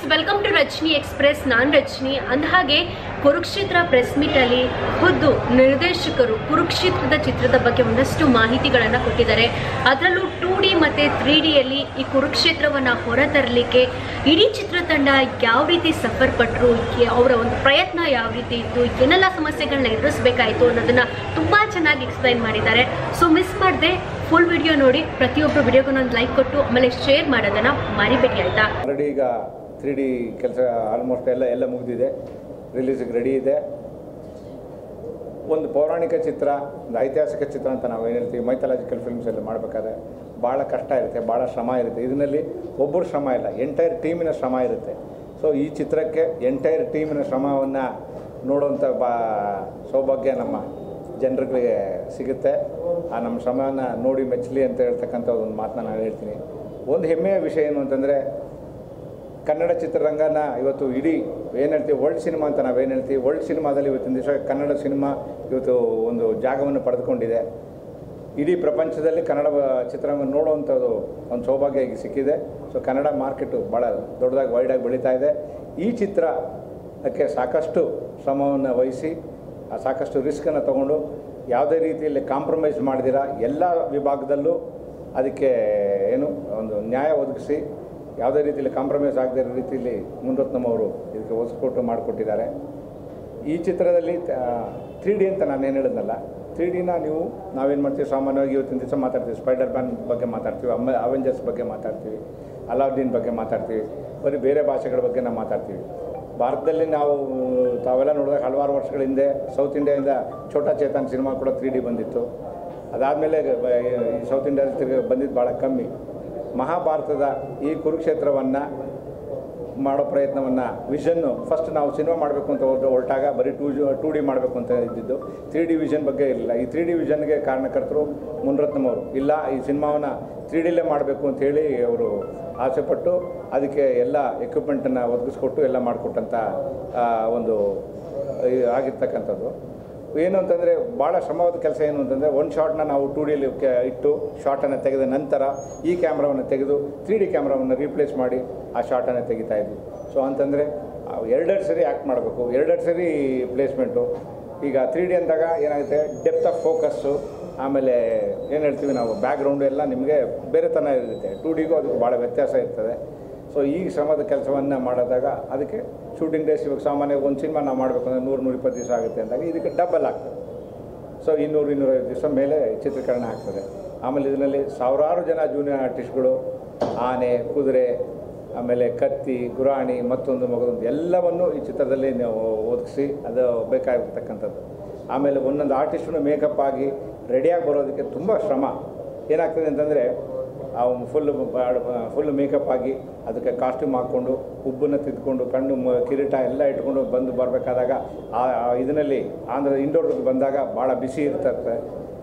welcome to Rajani express ನಾನು ರಜನಿ ಅಂದಹಾಗೆ Kurukshetra press meet ಅಲ್ಲಿ ಖುದ್ದು ನಿರ್ದೇಶಕರು ಕುರುಕ್ಷೇತ್ರದ ಚಿತ್ರದ ಬಗ್ಗೆ ಒಂದಷ್ಟು ಮಾಹಿತಿಗಳನ್ನು ಕೊಟ್ಟಿದ್ದಾರೆ ಅದರಲ್ಲೂ ಟೂ ಡಿ ಮತ್ತು ತ್ರೀ ಡಿಯಲ್ಲಿ ಈ ಕುರುಕ್ಷೇತ್ರವನ್ನು ಹೊರತರಲಿಕ್ಕೆ ಇಡೀ ಚಿತ್ರತಂಡ ಯಾವ ರೀತಿ ಸಫರ್ ಪಟ್ಟರು ಅವರ ಒಂದು ಪ್ರಯತ್ನ ಯಾವ ರೀತಿ ಇತ್ತು ಏನೆಲ್ಲ ಸಮಸ್ಯೆಗಳನ್ನ ಎದುರಿಸಬೇಕಾಯಿತು ಅನ್ನೋದನ್ನ ತುಂಬ ಚೆನ್ನಾಗಿ ಎಕ್ಸ್ಪ್ಲೈನ್ ಮಾಡಿದ್ದಾರೆ ಸೊ ಮಿಸ್ ಮಾಡದೆ ಫುಲ್ ವಿಡಿಯೋ ನೋಡಿ ಪ್ರತಿಯೊಬ್ಬರು ವಿಡಿಯೋಗೂ ಒಂದು ಲೈಕ್ ಕೊಟ್ಟು ಆಮೇಲೆ ಶೇರ್ ಮಾಡೋದನ್ನ ಮರಿಬೇಡಿ ಆಯ್ತಾ ಆಲ್ರೆಡಿ ಈಗ ತ್ರೀ ಡಿ ಕೆಲಸ ಆಲ್ಮೋಸ್ಟ್ ಎಲ್ಲ ಎಲ್ಲ ಮುಗಿದಿದೆ ರಿಲೀಸಿಗೆ ರೆಡಿ ಇದೆ ಒಂದು ಪೌರಾಣಿಕ ಚಿತ್ರ ಒಂದು ಐತಿಹಾಸಿಕ ಚಿತ್ರ ಅಂತ ನಾವು ಏನು ಹೇಳ್ತೀವಿ ಮೈಥಾಲಜಿಕಲ್ ಫಿಲ್ಮ್ಸ್ ಎಲ್ಲ ಮಾಡಬೇಕಾದ್ರೆ ಭಾಳ ಕಷ್ಟ ಇರುತ್ತೆ ಭಾಳ ಶ್ರಮ ಇರುತ್ತೆ ಇದರಲ್ಲಿ ಒಬ್ಬರು ಶ್ರಮ ಇಲ್ಲ ಎಂಟೈರ್ ಟೀಮಿನ ಶ್ರಮ ಇರುತ್ತೆ ಸೊ ಈ ಚಿತ್ರಕ್ಕೆ ಎಂಟೈರ್ ಟೀಮಿನ ಶ್ರಮವನ್ನು ನೋಡುವಂಥ ಬಾ ಸೌಭಾಗ್ಯ ನಮ್ಮ ಜನರುಗಳಿಗೆ ಸಿಗುತ್ತೆ ಆ ನಮ್ಮ ಶ್ರಮವನ್ನು ನೋಡಿ ಮೆಚ್ಚಲಿ ಅಂತ ಹೇಳ್ತಕ್ಕಂಥ ಒಂದು ಮಾತನ್ನ ನಾನು ಹೇಳ್ತೀನಿ ಒಂದು ಹೆಮ್ಮೆಯ ವಿಷಯ ಏನು ಅಂತಂದರೆ ಕನ್ನಡ ಚಿತ್ರರಂಗನ ಇವತ್ತು ಇಡೀ ಏನು ಹೇಳ್ತೀವಿ ವರ್ಲ್ಡ್ ಸಿನಿಮಾ ಅಂತ ನಾವೇನು ಹೇಳ್ತೀವಿ ವರ್ಲ್ಡ್ ಸಿನಿಮಾದಲ್ಲಿ ಇವತ್ತಿನ ದಿವಸ ಕನ್ನಡ ಸಿನಿಮಾ ಇವತ್ತು ಒಂದು ಜಾಗವನ್ನು ಪಡೆದುಕೊಂಡಿದೆ ಇಡೀ ಪ್ರಪಂಚದಲ್ಲಿ ಕನ್ನಡ ಚಿತ್ರವನ್ನು ನೋಡುವಂಥದ್ದು ಒಂದು ಸೌಭಾಗ್ಯ ಈಗ ಸಿಕ್ಕಿದೆ ಸೊ ಕನ್ನಡ ಮಾರ್ಕೆಟು ಭಾಳ ದೊಡ್ಡದಾಗಿ ವೈಡಾಗಿ ಬೆಳೀತಾ ಇದೆ ಈ ಚಿತ್ರಕ್ಕೆ ಸಾಕಷ್ಟು ಶ್ರಮವನ್ನು ವಹಿಸಿ ಆ ಸಾಕಷ್ಟು ರಿಸ್ಕನ್ನು ತಗೊಂಡು ಯಾವುದೇ ರೀತಿಯಲ್ಲಿ ಕಾಂಪ್ರಮೈಸ್ ಮಾಡಿದಿರ ಎಲ್ಲ ವಿಭಾಗದಲ್ಲೂ ಅದಕ್ಕೆ ಏನು ಒಂದು ನ್ಯಾಯ ಒದಗಿಸಿ ಯಾವುದೇ ರೀತಿಯಲ್ಲಿ ಕಾಂಪ್ರಮೈಸ್ ಆಗದೇ ಇರೋ ರೀತಿಯಲ್ಲಿ ಮುನ್ರತ್ನಂ ಇದಕ್ಕೆ ಒದಗಿಸ್ಕೊಟ್ಟು ಮಾಡಿಕೊಟ್ಟಿದ್ದಾರೆ ಈ ಚಿತ್ರದಲ್ಲಿ ತ್ರೀ ಡಿ ಅಂತ ನಾನು ಏನು ಹೇಳಿದ್ನಲ್ಲ ತ್ರೀ ಡಿನ ನೀವು ನಾವೇನು ಮಾಡ್ತೀವಿ ಸಾಮಾನ್ಯವಾಗಿ ಇವತ್ತಿನ ದಿವಸ ಮಾತಾಡ್ತೀವಿ ಸ್ಪೈಡರ್ ಮ್ಯಾನ್ ಬಗ್ಗೆ ಮಾತಾಡ್ತೀವಿ ಅಮ್ಮ ಅವೆಂಜರ್ಸ್ ಬಗ್ಗೆ ಮಾತಾಡ್ತೀವಿ ಅಲಾವುದ್ದೀನ್ ಬಗ್ಗೆ ಮಾತಾಡ್ತೀವಿ ಬರೀ ಬೇರೆ ಭಾಷೆಗಳ ಬಗ್ಗೆ ನಾವು ಮಾತಾಡ್ತೀವಿ ಭಾರತದಲ್ಲಿ ನಾವು ತಾವೆಲ್ಲ ನೋಡಿದಾಗ ಹಲವಾರು ವರ್ಷಗಳ ಹಿಂದೆ ಸೌತ್ ಇಂಡಿಯಾದಿಂದ ಛೋಟಾ ಚೇತನ್ ಸಿನಿಮಾ ಕೂಡ ತ್ರೀ ಡಿ ಬಂದಿತ್ತು ಅದಾದಮೇಲೆ ಈ ಸೌತ್ ಇಂಡಿಯಾದಲ್ಲಿ ತಿರ್ಗಿ ಬಂದಿದ್ದು ಭಾಳ ಕಮ್ಮಿ ಮಹಾಭಾರತದ ಈ ಕುರುಕ್ಷೇತ್ರವನ್ನು ಮಾಡೋ ಪ್ರಯತ್ನವನ್ನು ವಿಷನ್ನು ಫಸ್ಟ್ ನಾವು ಸಿನಿಮಾ ಮಾಡಬೇಕು ಅಂತ ಹೊರಟ ಹೊರಟಾಗ ಬರೀ ಟೂ ಜಿ ಟೂ ಡಿ ಮಾಡಬೇಕು ಅಂತ ಇದ್ದಿದ್ದು ತ್ರೀ ಡಿ ವಿಷನ್ ಬಗ್ಗೆ ಇರಲಿಲ್ಲ ಈ ತ್ರೀ ಡಿ ವಿಷನ್ಗೆ ಕಾರಣಕರ್ತರು ಮುನ್ರತ್ನಂ ಅವರು ಇಲ್ಲ ಈ ಸಿನಿಮಾವನ್ನು ತ್ರೀ ಡಿಲೇ ಮಾಡಬೇಕು ಅಂತ ಹೇಳಿ ಅವರು ಆಸೆಪಟ್ಟು ಅದಕ್ಕೆ ಎಲ್ಲ ಎಕ್ವಿಪ್ಮೆಂಟನ್ನು ಒದಗಿಸ್ಕೊಟ್ಟು ಎಲ್ಲ ಮಾಡಿಕೊಟ್ಟಂಥ ಒಂದು ಈ ಆಗಿರ್ತಕ್ಕಂಥದ್ದು ಏನು ಅಂತಂದರೆ ಭಾಳ ಶ್ರಮವಾದ ಕೆಲಸ ಏನು ಅಂತಂದರೆ ಒಂದು ಶಾಟ್ನ ನಾವು ಟೂ ಡಿಲಿ ಇಟ್ಟು ಶಾಟನ್ನು ತೆಗೆದ ನಂತರ ಈ ಕ್ಯಾಮ್ರಾವನ್ನು ತೆಗೆದು ತ್ರೀ ಡಿ ಕ್ಯಾಮ್ರಾವನ್ನು ರೀಪ್ಲೇಸ್ ಮಾಡಿ ಆ ಶಾಟನ್ನು ತೆಗಿತಾ ಇದ್ವಿ ಸೊ ಅಂತಂದರೆ ಎರಡೆರಡು ಸರಿ ಆ್ಯಕ್ಟ್ ಮಾಡಬೇಕು ಎರಡೆರಡು ಸರಿ ಪ್ಲೇಸ್ಮೆಂಟು ಈಗ ತ್ರೀ ಡಿ ಅಂದಾಗ ಏನಾಗುತ್ತೆ ಡೆಪ್ತ್ ಆಫ್ ಫೋಕಸ್ಸು ಆಮೇಲೆ ಏನು ಹೇಳ್ತೀವಿ ನಾವು ಬ್ಯಾಕ್ಗ್ರೌಂಡು ಎಲ್ಲ ನಿಮಗೆ ಬೇರೆತನ ಇರುತ್ತೆ ಟೂ ಡಿಗೂ ಅದಕ್ಕೆ ಭಾಳ ವ್ಯತ್ಯಾಸ ಇರ್ತದೆ ಸೊ ಈ ಶ್ರಮದ ಕೆಲಸವನ್ನು ಮಾಡಿದಾಗ ಅದಕ್ಕೆ ಶೂಟಿಂಗ್ ಡೇಸ್ ಇವಾಗ ಸಾಮಾನ್ಯ ಒಂದು ಸಿನಿಮಾ ನಾವು ಮಾಡಬೇಕು ಅಂದರೆ ನೂರು ನೂರಿಪ್ಪತ್ತು ದಿವಸ ಆಗುತ್ತೆ ಅಂದಾಗ ಇದಕ್ಕೆ ಡಬಲ್ ಆಗ್ತದೆ ಸೊ ಇನ್ನೂರು ಇನ್ನೂರೈವತ್ತು ದಿವಸ ಮೇಲೆ ಚಿತ್ರೀಕರಣ ಆಗ್ತದೆ ಆಮೇಲೆ ಇದರಲ್ಲಿ ಸಾವಿರಾರು ಜನ ಜೂನಿಯರ್ ಆರ್ಟಿಸ್ಟ್ಗಳು ಆನೆ ಕುದುರೆ ಆಮೇಲೆ ಕತ್ತಿ ಗುರಾಣಿ ಮತ್ತೊಂದು ಮಗದೊಂದು ಎಲ್ಲವನ್ನು ಈ ಚಿತ್ರದಲ್ಲಿ ನಾವು ಒದಗಿಸಿ ಅದು ಬೇಕಾಗಿರ್ತಕ್ಕಂಥದ್ದು ಆಮೇಲೆ ಒಂದೊಂದು ಆರ್ಟಿಸ್ಟನ್ನು ಮೇಕಪ್ ಆಗಿ ರೆಡಿಯಾಗಿ ಬರೋದಕ್ಕೆ ತುಂಬ ಶ್ರಮ ಏನಾಗ್ತದೆ ಅಂತಂದರೆ ಅವನು ಫುಲ್ ಫುಲ್ ಮೇಕಪ್ ಆಗಿ ಅದಕ್ಕೆ ಕಾಸ್ಟ್ಯೂಮ್ ಹಾಕ್ಕೊಂಡು ಉಬ್ಬನ್ನು ತಿದ್ಕೊಂಡು ಕಣ್ಣು ಮ ಕಿರೀಟ ಎಲ್ಲ ಇಟ್ಕೊಂಡು ಬಂದು ಬರಬೇಕಾದಾಗ ಆ ಇದರಲ್ಲಿ ಆಂಧ್ರ ಇಂಡೋರ್ಗೆ ಬಂದಾಗ ಭಾಳ ಬಿಸಿ ಇರ್ತದೆ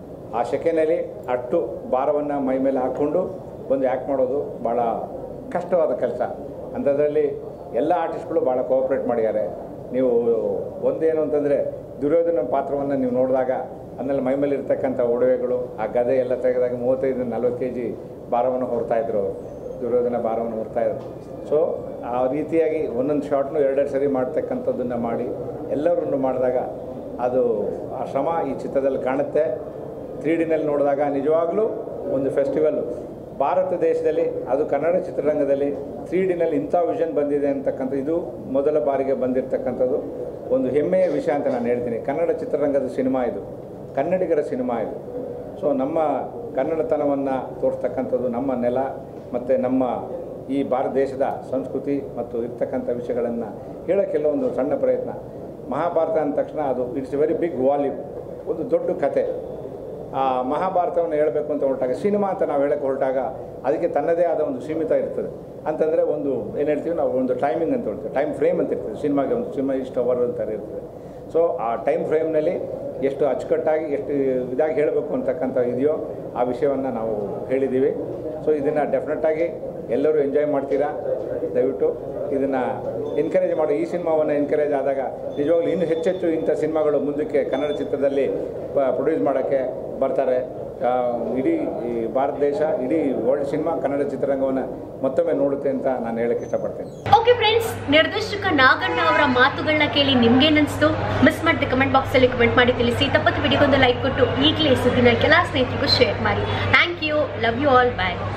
ಆ ಸೆಕೆನಲ್ಲಿ ಅಟ್ಟು ಭಾರವನ್ನು ಮೈ ಮೇಲೆ ಹಾಕ್ಕೊಂಡು ಬಂದು ಆ್ಯಕ್ಟ್ ಮಾಡೋದು ಭಾಳ ಕಷ್ಟವಾದ ಕೆಲಸ ಅಂಥದ್ರಲ್ಲಿ ಎಲ್ಲ ಆರ್ಟಿಸ್ಟ್ಗಳು ಭಾಳ ಕೋಆಪ್ರೇಟ್ ಮಾಡಿದ್ದಾರೆ ನೀವು ಒಂದೇನು ಅಂತಂದರೆ ದುರ್ಯೋಧನ ಪಾತ್ರವನ್ನು ನೀವು ನೋಡಿದಾಗ ಆಮೇಲೆ ಮೈ ಮೇಲೆ ಇರ್ತಕ್ಕಂಥ ಒಡವೆಗಳು ಆ ಗದೆ ಎಲ್ಲ ತೆಗೆದಾಗ ಮೂವತ್ತೈದು ನಲ್ವತ್ತು ಕೆ ಜಿ ಭಾರವನ್ನು ಹೊರ್ತಾಯಿದ್ರು ಅವರು ದುರ್ಯೋಧನ ಭಾರವನ್ನು ಹೊರ್ತಾಯಿದ್ರು ಸೊ ಆ ರೀತಿಯಾಗಿ ಒಂದೊಂದು ಶಾಟ್ನು ಎರಡೆರಡು ಸರಿ ಮಾಡ್ತಕ್ಕಂಥದ್ದನ್ನು ಮಾಡಿ ಎಲ್ಲರನ್ನು ಮಾಡಿದಾಗ ಅದು ಆ ಶ್ರಮ ಈ ಚಿತ್ರದಲ್ಲಿ ಕಾಣುತ್ತೆ ತ್ರೀ ಡಿನಲ್ಲಿ ನೋಡಿದಾಗ ನಿಜವಾಗಲೂ ಒಂದು ಫೆಸ್ಟಿವಲ್ಲು ಭಾರತ ದೇಶದಲ್ಲಿ ಅದು ಕನ್ನಡ ಚಿತ್ರರಂಗದಲ್ಲಿ ತ್ರೀ ಡಿನಲ್ಲಿ ಇಂಥ ವಿಷನ್ ಬಂದಿದೆ ಅಂತಕ್ಕಂಥ ಇದು ಮೊದಲ ಬಾರಿಗೆ ಬಂದಿರತಕ್ಕಂಥದ್ದು ಒಂದು ಹೆಮ್ಮೆಯ ವಿಷಯ ಅಂತ ನಾನು ಹೇಳ್ತೀನಿ ಕನ್ನಡ ಚಿತ್ರರಂಗದ ಸಿನಿಮಾ ಇದು ಕನ್ನಡಿಗರ ಸಿನಿಮಾ ಇದು ಸೊ ನಮ್ಮ ಕನ್ನಡತನವನ್ನು ತೋರಿಸ್ತಕ್ಕಂಥದ್ದು ನಮ್ಮ ನೆಲ ಮತ್ತು ನಮ್ಮ ಈ ಭಾರತ ದೇಶದ ಸಂಸ್ಕೃತಿ ಮತ್ತು ಇರ್ತಕ್ಕಂಥ ವಿಷಯಗಳನ್ನು ಹೇಳೋಕ್ಕೆಲ್ಲ ಒಂದು ಸಣ್ಣ ಪ್ರಯತ್ನ ಮಹಾಭಾರತ ಅಂದ ತಕ್ಷಣ ಅದು ಇಟ್ಸ್ ವೆರಿ ಬಿಗ್ ವಾಲ್ಯೂಮ್ ಒಂದು ದೊಡ್ಡ ಕತೆ ಆ ಮಹಾಭಾರತವನ್ನು ಹೇಳಬೇಕು ಅಂತ ಹೊರಟಾಗ ಸಿನಿಮಾ ಅಂತ ನಾವು ಹೇಳಕ್ಕೆ ಹೊರಟಾಗ ಅದಕ್ಕೆ ತನ್ನದೇ ಆದ ಒಂದು ಸೀಮಿತ ಇರ್ತದೆ ಅಂತಂದರೆ ಒಂದು ಏನು ಹೇಳ್ತೀವಿ ನಾವು ಒಂದು ಟೈಮಿಂಗ್ ಅಂತ ಹೇಳ್ತೀವಿ ಟೈಮ್ ಫ್ರೇಮ್ ಅಂತ ಇರ್ತದೆ ಸಿನಿಮಾಗೆ ಒಂದು ಸಿನಿಮಾ ಇಷ್ಟು ಅವರ್ ಅಂತ ಇರ್ತದೆ ಸೊ ಆ ಟೈಮ್ ಫ್ರೇಮ್ನಲ್ಲಿ ಎಷ್ಟು ಅಚ್ಚುಕಟ್ಟಾಗಿ ಎಷ್ಟು ಇದಾಗಿ ಹೇಳಬೇಕು ಅಂತಕ್ಕಂಥ ಇದೆಯೋ ಆ ವಿಷಯವನ್ನು ನಾವು ಹೇಳಿದ್ದೀವಿ ಸೊ ಇದನ್ನು ಡೆಫಿನೆಟ್ಟಾಗಿ ಎಲ್ಲರೂ ಎಂಜಾಯ್ ಮಾಡ್ತೀರಾ ದಯವಿಟ್ಟು ಇದನ್ನು ಎನ್ಕರೇಜ್ ಮಾಡಿ ಈ ಸಿನಿಮಾವನ್ನು ಎನ್ಕರೇಜ್ ಆದಾಗ ನಿಜವಾಗ್ಲೂ ಇನ್ನೂ ಹೆಚ್ಚೆಚ್ಚು ಇಂಥ ಸಿನಿಮಾಗಳು ಮುಂದಕ್ಕೆ ಕನ್ನಡ ಚಿತ್ರದಲ್ಲಿ ಪ್ರೊಡ್ಯೂಸ್ ಮಾಡೋಕ್ಕೆ ಬರ್ತಾರೆ ಆ, ಇಡೀ ಈ ಭಾರತ ದೇಶ ಇಡೀ ವರ್ಲ್ಡ್ ಸಿನಿಮಾ ಕನ್ನಡ ಚಿತ್ರರಂಗವನ್ನು ಮತ್ತೊಮ್ಮೆ ನೋಡುತ್ತೆ ಅಂತ ನಾನು ಹೇಳಕ್ಕೆ ಇಷ್ಟಪಡ್ತೀನಿ ಓಕೆ ಫ್ರೆಂಡ್ಸ್ ನಿರ್ದೇಶಕ ನಾಗಣ್ಣ ಅವರ ಮಾತುಗಳನ್ನ ಕೇಳಿ ನಿಮ್ಗೇನನ್ಸ್ತು ಮಿಸ್ ಮಾಡಿದ ಕಮೆಂಟ್ ಬಾಕ್ಸ್ ಅಲ್ಲಿ ಕಮೆಂಟ್ ಮಾಡಿ ತಿಳಿಸಿ ತಪ್ಪತ್ತು ವಿಡಿಯೋಗೊಂದು ಲೈಕ್ ಕೊಟ್ಟು ಈಗಲೇ ಸುದ್ದಿನ ಕೆಲ ಸ್ನೇಹಿತರಿಗೂ ಶೇರ್ ಮಾಡಿ thank you love you all bye